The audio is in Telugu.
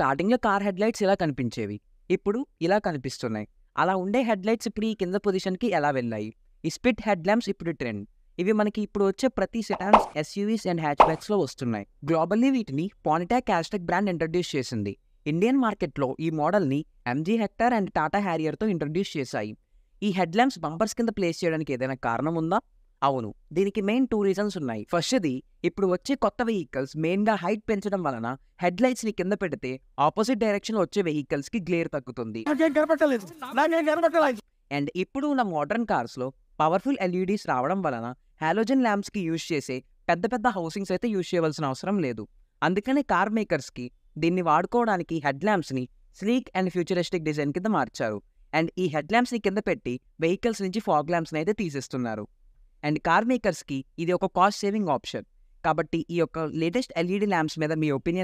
స్టార్టింగ్‌లో కార్ హెడ్‌లైట్స్ ఇలా కనిపించేవి. ఇప్పుడు ఇలా కనిపిస్తున్నాయి. అలా ఉండే హెడ్‌లైట్స్ ఇప్పుడు ఈ కింద పొజిషన్‌కి ఎలా వెళ్ళాయి? ఈ స్ప్లిట్ హెడ్ ల్యాంప్స్ ఇప్పుడు ట్రెండ్. ఇవి మనకి ఇప్పుడు వచ్చే ప్రతి సెడాన్స్, ఎస్యూవీస్ అండ్ హ్యాచ్‌బ్యాక్స్‌లో వస్తున్నాయి. గ్లోబల్లీ వీటిని పానిటా క్యాస్టెక్ బ్రాండ్ ఇంట్రొడ్యూస్ చేసింది. ఇండియన్ మార్కెట్‌లో ఈ మోడల్‌ని ఎంజీ హెక్టర్ అండ్ టాటా హ్యారియర్‌తో ఇంట్రొడ్యూస్ చేశాయి. ఈ హెడ్ ల్యాంప్స్ బంపర్స్ కింద ప్లేస్ చేయడానికి ఏదైనా కారణం ఉందా? అవును. దీనికి మెయిన్ 2 రీజన్స్ ఉన్నాయి. ఫస్ట్‌ది ఇప్పుడు వచ్చే కొత్త వెహికల్స్ మెయిన్‌గా హైట్ పెంచడం వలన హెడ్‌లైట్స్‌ని కింద పెడితే ఆపోజిట్ డైరెక్షన్‌లో వచ్చే వెహికల్స్‌కి గ్లేర్ తగ్గుతుంది. నాకేం కనపడలేదు. నాకేం కనపడలేదు. అండ్ ఇప్పుడు ఉన్న మోడర్న్ కార్స్‌లో పవర్‌ఫుల్ ఎల్ఈడీస్ రావడం వలన హాలోజన్ ల్యాంప్స్‌కి యూజ్ చేసే పెద్ద పెద్ద హౌసింగ్స్ అయితే యూజ్ చేయవలసిన అవసరం లేదు. అందుకనే కార్ మేకర్స్‌కి దీన్ని వాడుకోవడానికి హెడ్ ల్యాంప్స్‌ని స్లీక్ అండ్ ఫ్యూచరిస్టిక్ డిజైన్ కింద మార్చారు. అండ్ ఈ హెడ్ ల్యాంప్స్‌ని కింద పెట్టి వెహికల్స్ నుంచి ఫాగ్ ల్యాంప్స్‌ని అయితే తీసేస్తున్నారు. అండ్ కార్ మేకర్స్‌కి ఇది ఒక కాస్ట్ సేవింగ్ ఆప్షన్. కాబట్టి ఈ యొక్క లేటెస్ట్ ఎల్ఈడీ ల్యాంప్స్ మీద మీ ఒపీనియన్